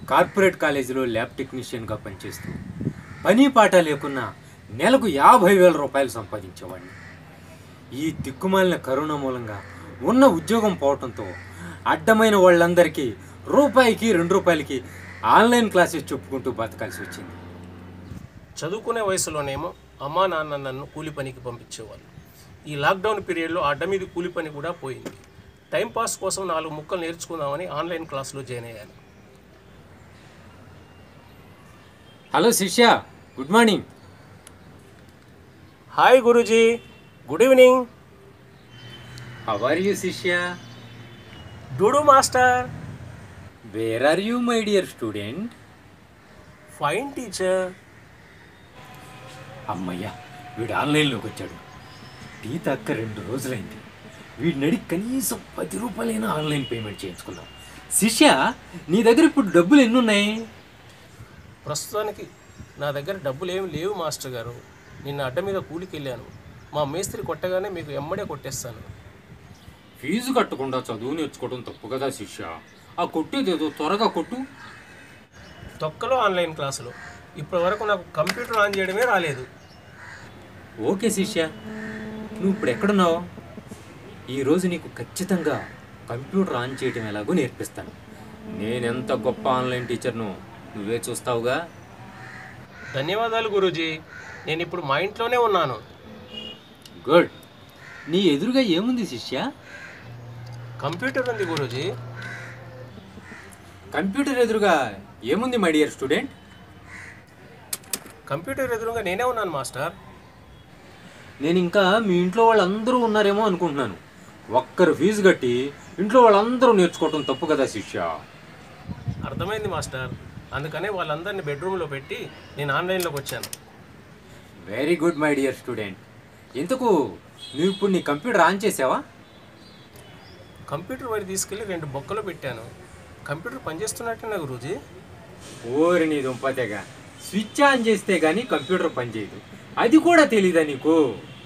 Corporate కాలేజీలో lab టెక్నీషియన్గా పనిచేస్తూ పని పాట లేకున్నా నెలకు యాభై వేల రూపాయలు సంపాదించేవాడిని ఈ దిక్కుమాలిన కరోనా మూలంగా ఉన్న ఉద్యోగం పోవటంతో అడ్డమైన వాళ్ళందరికీ రూపాయికి రెండు రూపాయలకి ఆన్లైన్ క్లాసెస్ చెప్పుకుంటూ బతకాల్సి వచ్చింది చదువుకునే వయసులోనేమో అమ్మా నాన్న నన్ను కూలి పనికి పంపించేవాళ్ళు ఈ లాక్డౌన్ పీరియడ్లో అడ్డ మీద కూలి పని కూడా పోయింది టైంపాస్ కోసం నాలుగు ముక్కలు నేర్చుకుందామని ఆన్లైన్ క్లాసులో జాయిన్ అయ్యాను హలో శిష్య good morning hi Guruji good evening how are you శిష్య డూడు master where are you my dear student fine teacher అమ్మయ్యా వీడు ఆన్లైన్లోకి వచ్చాడు టీ తక్క రెండు రోజులైంది వీడిని అడిగి కనీసం పది రూపాయలైనా ఆన్లైన్ పేమెంట్ చేయించుకుందాం శిష్య నీ దగ్గర ఇప్పుడు డబ్బులు ఎన్ని ఉన్నాయి ప్రస్తుతానికి నా దగ్గర డబ్బులు ఏమి లేవు మాస్టర్ గారు నిన్న అడ్డ మీద కూలికి వెళ్ళాను మా మేస్త్రి కొట్టగానే మీకు ఎమ్మడే కొట్టేస్తాను ఫీజు కట్టకుండా చదువు నేర్చుకోవడం తప్పు కదా శిష్య ఆ కొట్టేదేదో త్వరగా కొట్టు తొక్కలో ఆన్లైన్ క్లాసులు ఇప్పటి వరకు నాకు కంప్యూటర్ ఆన్ చేయడమే రాలేదు ఓకే శిష్య నువ్వు ఇప్పుడు ఎక్కడున్నావు ఈరోజు నీకు ఖచ్చితంగా కంప్యూటర్ ఆన్ చేయటం ఎలాగో నేర్పిస్తాను నేనెంత గొప్ప ఆన్లైన్ టీచర్ను నువ్వే చూస్తావుగా ధన్యవాదాలు గురూజీ నేను ఇప్పుడు మా ఇంట్లోనే ఉన్నాను గుడ్ నీ ఎదురుగా ఏముంది శిష్య కంప్యూటర్ ఉంది గురూజీ కంప్యూటర్ ఎదురుగా ఏముంది మై డియర్ స్టూడెంట్ కంప్యూటర్ ఎదురుగా నేనే ఉన్నాను మాస్టర్ నేను ఇంకా మీ ఇంట్లో వాళ్ళందరూ ఉన్నారేమో అనుకుంటున్నాను ఒక్కరు ఫీజు కట్టి ఇంట్లో వాళ్ళందరూ నేర్చుకోవటం తప్పు కదా శిష్య అర్థమైంది మాస్టర్ అందుకనే వాళ్ళందరినీ బెడ్రూమ్లో పెట్టి నేను ఆన్లైన్లోకి వచ్చాను very good my dear student ఎందుకు నువ్వు ఇప్పుడు నీ కంప్యూటర్ ఆన్ చేసావా కంప్యూటర్ వైర్ తీసుకెళ్ళి రెండు బొక్కలో పెట్టాను కంప్యూటర్ పనిచేస్తున్నట్టేనా గురూజీ ఓరి నీ దుంపతేగా స్విచ్ ఆన్ చేస్తే గానీ కంప్యూటర్ పనిచేయదు అది కూడా తెలీదా నీకు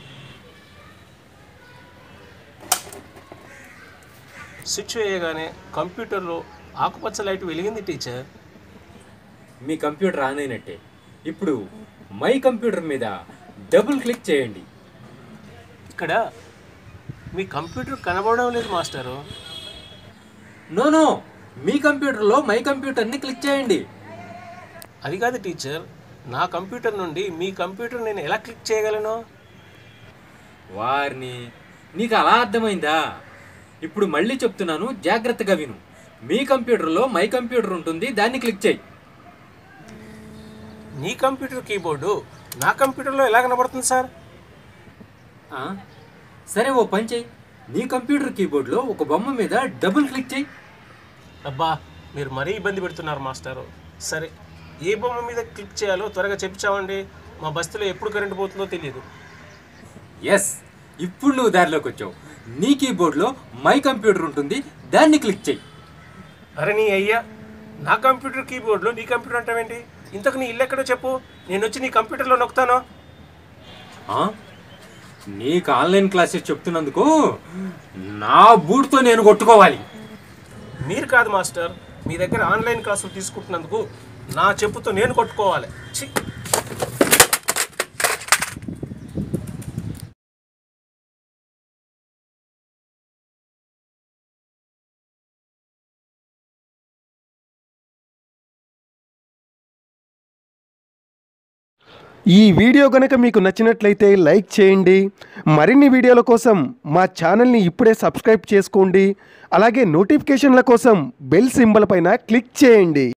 స్విచ్ వేయగానే కంప్యూటర్లో ఆకుపచ్చ లైట్ వెలిగింది టీచర్ మీ కంప్యూటర్ ఆన్ అయినట్టే ఇప్పుడు మై కంప్యూటర్ మీద డబుల్ క్లిక్ చేయండి ఇక్కడ మీ కంప్యూటర్ కనబడడం లేదు మాస్టరు నో నో మీ కంప్యూటర్లో మై కంప్యూటర్ని క్లిక్ చేయండి అది కాదు టీచర్ నా కంప్యూటర్ నుండి మీ కంప్యూటర్ నేను ఎలా క్లిక్ చేయగలను వారిని నీకు అలా అర్థమైందా ఇప్పుడు మళ్ళీ చెప్తున్నాను జాగ్రత్తగా విను మీ కంప్యూటర్లో మై కంప్యూటర్ ఉంటుంది దాన్ని క్లిక్ చేయి నీ కంప్యూటర్ కీబోర్డు నా కంప్యూటర్లో ఎలా కనబడుతుంది సార్ ఆ? సరే ఓ పని చేయి నీ కంప్యూటర్ కీబోర్డ్లో ఒక బొమ్మ మీద డబుల్ క్లిక్ చేయి అబ్బా మీరు మరీ ఇబ్బంది పెడుతున్నారు మాస్టారు సరే ఏ బొమ్మ మీద క్లిక్ చేయాలో త్వరగా చెప్పిచావండి మా బస్తీలో ఎప్పుడు కరెంట్ పోతుందో తెలియదు ఎస్ ఇప్పుడు నువ్వు దారిలోకి వచ్చావు నీ కీబోర్డ్లో మై కంప్యూటర్ ఉంటుంది దాన్ని క్లిక్ చేయి అరే నీ అయ్యా నా కంప్యూటర్ కీబోర్డ్లో నీ కంప్యూటర్ అంటావేంటి ఇంతకు నీ ఇల్లు ఎక్కడో చెప్పు నేను వచ్చి నీ కంప్యూటర్లో నొక్కుతాను ఆ? నీకు ఆన్లైన్ క్లాసెస్ చెప్తున్నందుకు నా బూట్తో నేను కొట్టుకోవాలి మీరు కాదు మాస్టర్ మీ దగ్గర ఆన్లైన్ క్లాసులు తీసుకుంటున్నందుకు నా చెప్పుతో నేను కొట్టుకోవాలి ఛీ ఈ వీడియో కనుక మీకు నచ్చినట్లయితే లైక్ చేయండి మరిన్ని వీడియోల కోసం మా ఛానల్ని ఇప్పుడే సబ్స్క్రైబ్ చేసుకోండి అలాగే నోటిఫికేషన్ల కోసం బెల్ సింబల్ పైన క్లిక్ చేయండి